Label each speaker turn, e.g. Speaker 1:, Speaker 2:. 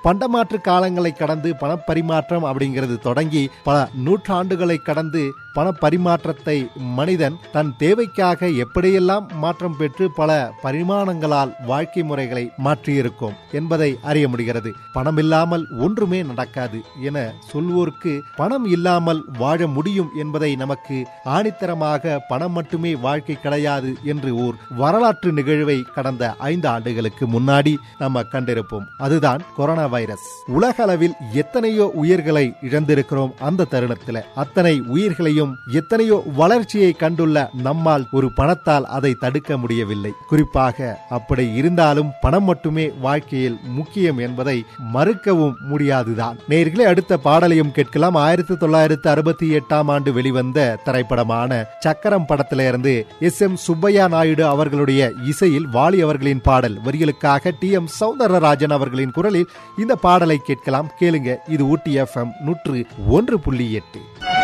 Speaker 1: பண்டமாற்று காலங்களை கடந்து பணப்பரிமாற்றம் அப்படிங்கிறது தொடங்கி பல நூற்றாண்டுகளை கடந்து பணப்பரிமாற்றத்தை மனிதன் தன் தேவைக்காக எப்படியெல்லாம் மாற்றம் பெற்று பல பரிமாணங்களால் வாழ்க்கை முறைகளை மாற்றியிருக்கும் என்பதை அறிய முடிகிறது பணம் இல்லாமல் ஒன்றுமே நடக்காது என சொல்வோருக்கு பணம் இல்லாமல் வாழ முடியும் என்பதை நமக்கு ஆணித்தரமாக பணம் மட்டுமே வாழ்க்கை கிடையாது என்று ஓர் வரலாற்று நிகழ்வை கடந்த ஐந்து ஆண்டுகளுக்கு முன்னாடி நம்ம கண்டிருப்போம் அதுதான் கொரோனா வைரஸ் உலக அளவில் எத்தனையோ உயிர்களை இழந்திருக்கிறோம் அந்த தருணத்தில் அத்தனை உயிர்களையும் எத்தனையோ வளர்ச்சியை கண்டுள்ள நம்மால் ஒரு பணத்தால் அதை தடுக்க முடியவில்லை குறிப்பாக அப்படி இருந்தாலும் பணம் மட்டுமே வாழ்க்கையில் முக்கியம் என்பதை மறுக்கவும் முடியாதுதான் நேர்களே அடுத்த பாடலையும் கேட்கலாம் ஆயிரத்தி தொள்ளாயிரத்தி அறுபத்தி எட்டாம் ஆண்டு வெளிவந்த திரைப்படமான சக்கரம் படத்திலிருந்து எஸ் எம் சுப்பையா நாயுடு அவர்களுடைய இசையில் வாலி அவர்களின் பாடல் வரிகளுக்காக டி எம் சௌந்தரராஜன் அவர்களின் குரலில் இந்த பாடலை கேட்கலாம் கேளுங்க இது ஊட்டி எஃப்எம் நூற்று ஒன்று புள்ளி எட்டு